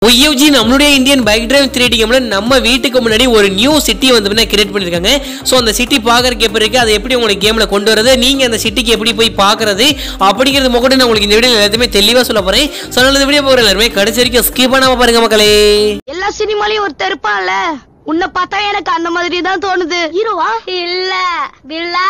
ஒய்யூஜி நம்மளுடைய Indian bike drive three D கேம்ல நம்ம வீட்டுக்கு முன்னாடி ஒரு நியூ சிட்டி வந்து கிரியேட் பண்ணிருக்காங்க ஸோ அந்த சிட்டி பார்க்கறதுக்கு எப்படி இருக்கு அதை எப்படி உங்களுக்கு கேம்ல கொண்டு வரது நீங்க அந்த சிட்டிக்கு எப்படி போய் பார்க்கறது அப்படிங்கிறது முகட்டு நான் உங்களுக்கு இந்த வீடியோ எல்லாத்தையுமே தெளிவா சொல்ல போறேன் ஸோ நல்ல வீடியோ போகிற எல்லாருமே கடைசி வரைக்கும் ஸ்கிப் பண்ணாம பாருங்க மக்களே எல்லா சினிமாலயும் ஒருத்தர் இருப்பான்ல உன்னை பார்த்தா எனக்கு அந்த மாதிரி தான் தோணுது ஹீரோவா இல்ல வில்லா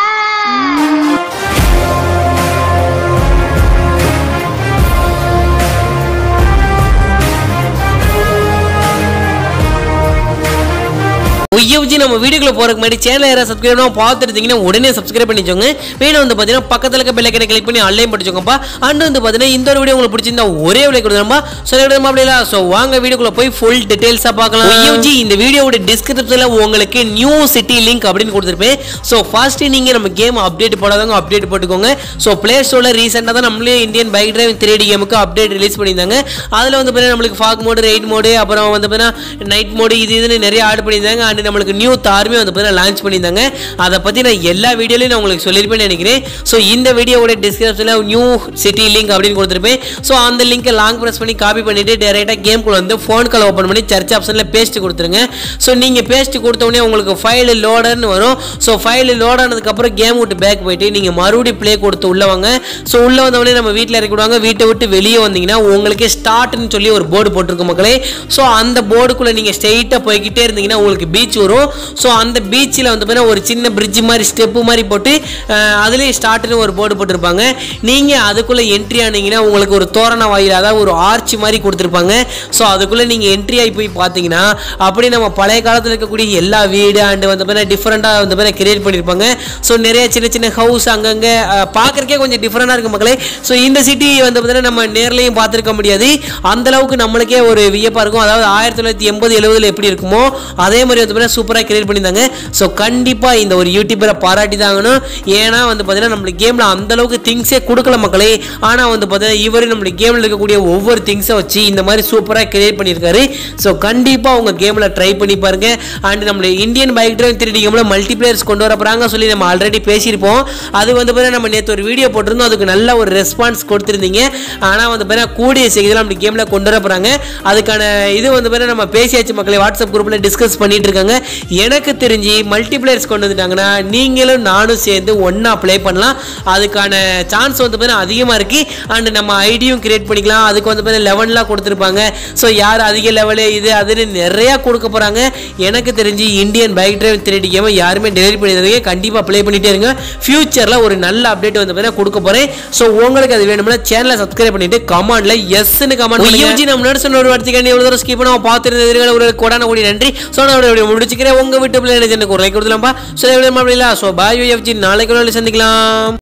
ஒய்யூஜி நம்ம வீடியோக்குள்ள போறதுக்கு முன்னாடி சேனல் யாராவது சப்ஸ்கிரைப் பண்ணாம பார்த்துட்டு இருந்தீங்கன்னா உடனே சப்ஸ்கிரைப் பண்ணிச்சோங்க வேணும் வந்து பார்த்தீங்கன்னா பக்கத்துல இருக்க பெல் ஐக்கனை கிளிக் பண்ணி ஆன்லைன் படிச்சோங்கப்பா அண்ட் வந்து பார்த்தீங்கன்னா இந்த ஒரு வீடியோ உங்களுக்கு பிடிச்சிருந்தா ஒரே விலை கொடுத்துருமா சொல்ல விடுமா அப்படில ஸோ வாங்க வீடியோக்குள்ள போய் ஃபுல் டீடைல்ஸா பார்க்கலாம் ஒய்யூஜி இந்த வீடியோவோட டிஸ்கிரிப்ஷன்ல உங்களுக்கு நியூ சிட்டி லிங்க் அப்படின்னு கொடுத்துருப்பேன் ஸோ ஃபர்ஸ்ட் நீங்க நம்ம கேம் அப்டேட் போடாதவங்க அப்டேட் போட்டுக்கோங்க ஸோ பிளே ஸ்டோர்ல ரீசெண்டாக தான் நம்மளே Indian bike drive three D கேமுக்கு அப்டேட் ரிலீஸ் பண்ணியிருந்தாங்க அதில் வந்து பார்த்தீங்கன்னா நம்மளுக்கு ஃபாக் மோடு ரைட் மோடு அப்புறம் வந்து பார்த்தீங்கன்னா நைட் மோடு இது இதுன்னு நிறைய ஆட் பண்ணியிருந்தாங்க அண்ட் நம்மளுக்கு நியூ தாருமே வந்து பார்த்தீங்கன்னா லான்ச் பண்ணியிருந்தாங்க அதை பற்றி நான் எல்லா வீடியோலையும் நான் உங்களுக்கு சொல்லியிருப்பேன்னு நினைக்கிறேன் ஸோ இந்த வீடியோவோட டிஸ்கிரிப்ஷனில் நியூ சிட்டி லிங்க் அப்படின்னு கொடுத்துருப்பேன் ஸோ அந்த லிங்கை லாங் ப்ரெஸ் பண்ணி காப்பி பண்ணிட்டு டேரெக்டாக கேம்குள்ள வந்து ஃபோன் கால் ஓப்பன் பண்ணி சர்ச் ஆப்ஷனில் பேஸ்ட் கொடுத்துருங்க ஸோ நீங்கள் பேஸ்ட் கொடுத்த உடனே உங்களுக்கு ஃபைல் லோடர்னு வரும் ஸோ ஃபைல் லோட் ஆனதுக்கப்புறம் கேம் விட்டு பேக் போயிட்டு நீங்கள் மறுபடியும் ப்ளே கொடுத்து உள்ள வாங்க ஸோ உள்ள வந்தவொடனே நம்ம வீட்டில் இறக்கி விடுவாங்க வீட்டை விட்டு வெளியே வந்தீங்கன்னா உங்களுக்கு ஸ்டார்ட்னு சொல்லி ஒரு போர்டு போட்டிருக்கும் மக்களே ஸோ அந்த போர்டுக்குள்ளே நீங்கள் ஸ்ட்ரெயிட்டாக போய்கிட்டே இருந்தீங்கன்னா உங்களுக்கு பீச் வரும் ஸோ அந்த பீச்சில் வந்து பார்த்தீங்கன்னா ஒரு சின்ன பிரிட்ஜ் மாதிரி ஸ்டெப்பு மாதிரி போட்டு அஹ், அதுலேயும் ஸ்டார்ட்னு ஒரு போர்டு போட்டிருப்பாங்க நீங்கள் அதுக்குள்ளே என்ட்ரி ஆனீங்கன்னா உங்களுக்கு ஒரு தோரண வாயில் அதாவது ஒரு ஆர்ச் மாதிரி கொடுத்துருப்பாங்க ஸோ அதுக்குள்ளே நீங்கள் என்ட்ரி ஆகி போய் பார்த்தீங்கன்னா அப்படி நம்ம பழைய காலத்தில் இருக்கக்கூடிய எல்லா வீடு அண்டு வந்து பார்த்தீங்கன்னா டிஃப்ரெண்ட்டாக வந்து பார்த்தீங்கன்னா கிரியேட் பண்ணியிருப்பாங்க ஸோ நிறைய சின்ன சின்ன ஹவுஸ் அங்கங்கே பார்க்குறக்கே கொஞ்சம் டிஃப்ரெண்டாக இருக்கும் மக்களே ஸோ இந்த சிட்டி வந்து பார்த்தீங்கன்னா நம்ம நேர்லையும் பார்த்துருக்க முடியாது அந்த அளவுக்கு நம்மளுக்கே ஒரு வியப்பாக இருக்கும் அதாவது ஆயிரத்தி தொள்ளாயிரத்தி எண்பது எழுபதுல எப்படி இருக்குமோ அதே மாதிரி வந்து பார்த்தீங்கன்னா சூப்பராக கிரியேட் பண்ணியிருந்தாங்க ஸோ கண்டிப்பாக இந்த ஒரு யூடியூபரை பாராட்டி தாங்கணும் ஏன்னா வந்து பார்த்தீங்கன்னா நம்மளுக்கு கேமில் அந்த அளவுக்கு திங்ஸே கொடுக்கல மக்களே ஆனால் வந்து பார்த்தீங்கன்னா இவர் நம்மளுக்கு கேமில் இருக்கக்கூடிய ஒவ்வொரு திங்ஸை வச்சு இந்த மாதிரி சூப்பராக கிரியேட் பண்ணியிருக்காரு ஸோ கண்டிப்பாக உங்கள் கேமில் ட்ரை பண்ணி பாருங்க அண்ட் நம்மளுடைய இந்தியன் பைக் டிரைவ் த்ரீ கேமில் மல்டிப்ளேயர்ஸ் கொண்டு வர போகிறாங்க சொல்லி நம்ம ஆல்ரெடி பேசியிருப்போம் அது வந்து பார்த்தீங்கன்னா நம்ம நேற்று ஒரு வீடியோ போட்டிருந்தோம் அதுக்கு நல்ல ஒரு ரெஸ்பான்ஸ் கொடுத்துருந்தீங்க ஆனால் வந்து பார்த்தீங்கன்னா கூடிய செய்தியில் நம்ம கேமில் கொண்டு வர போகிறாங்க அதுக்கான இது வந்து பார்த்தீங்கன்னா நம்ம பேசியாச்சு மக்களை வாட்ஸ்அப் குரூப்பில் டிஸ்கஸ் பண்ணிட்டு இருக்காங்க எனக்கு தெரிஞ்சு மல்டிப்ளேயர்ஸ் கொண்டு வந்துட்டாங்கன்னா நீங்களும் நானும் சேர்ந்து ஒன்றா ப்ளே பண்ணலாம் அதுக்கான சான்ஸ் வந்து பார்த்தீங்கன்னா அதிகமாக இருக்குது அண்ட் நம்ம ஐடியும் கிரியேட் பண்ணிக்கலாம் அதுக்கு வந்து பார்த்தீங்கன்னா லெவன்லாம் கொடுத்துருப்பாங்க ஸோ யார் அதிக லெவலு இது அதுன்னு நிறையா கொடுக்க போகிறாங்க எனக்கு தெரிஞ்சு Indian bike drive three D கேமை யாருமே டெலிவரி பண்ணிடுறீங்க கண்டிப்பாக ப்ளே பண்ணிட்டே இருங்க ஃபியூச்சரில் ஒரு நல்ல அப்டேட் வந்து பார்த்தீங்கன்னா கொடுக்க போகிறேன் ஸோ உங்களுக்கு அது வேணும்னா சேனலை சப்ஸ்கிரைப் பண்ணிட்டு கமெண்ட்ல எஸ்ன்னு கமெண்ட் பண்ணுங்க நம்ம முன்னாடி சொன்ன ஒரு வார்த்தைக்காண்டி எவ்வளோ தூரம் ஸ்கிப் பண்ணாம பார்த்துருந்தீர்கள் ஒரு கொடான கூடிய நன்றி ஸோ நான் வீடியோ முடிச்சுக்கிறேன் உங்கள் வீட்டு பிள்ளை எனக்கு ஒரு லைக் கொடுத்துலாம்ப்பா ஸோ அப்படிலாம் ஸோ பாய் எஃப்ஜி நாளைக்கு ஒரு நாள் சந்திக்கலாம்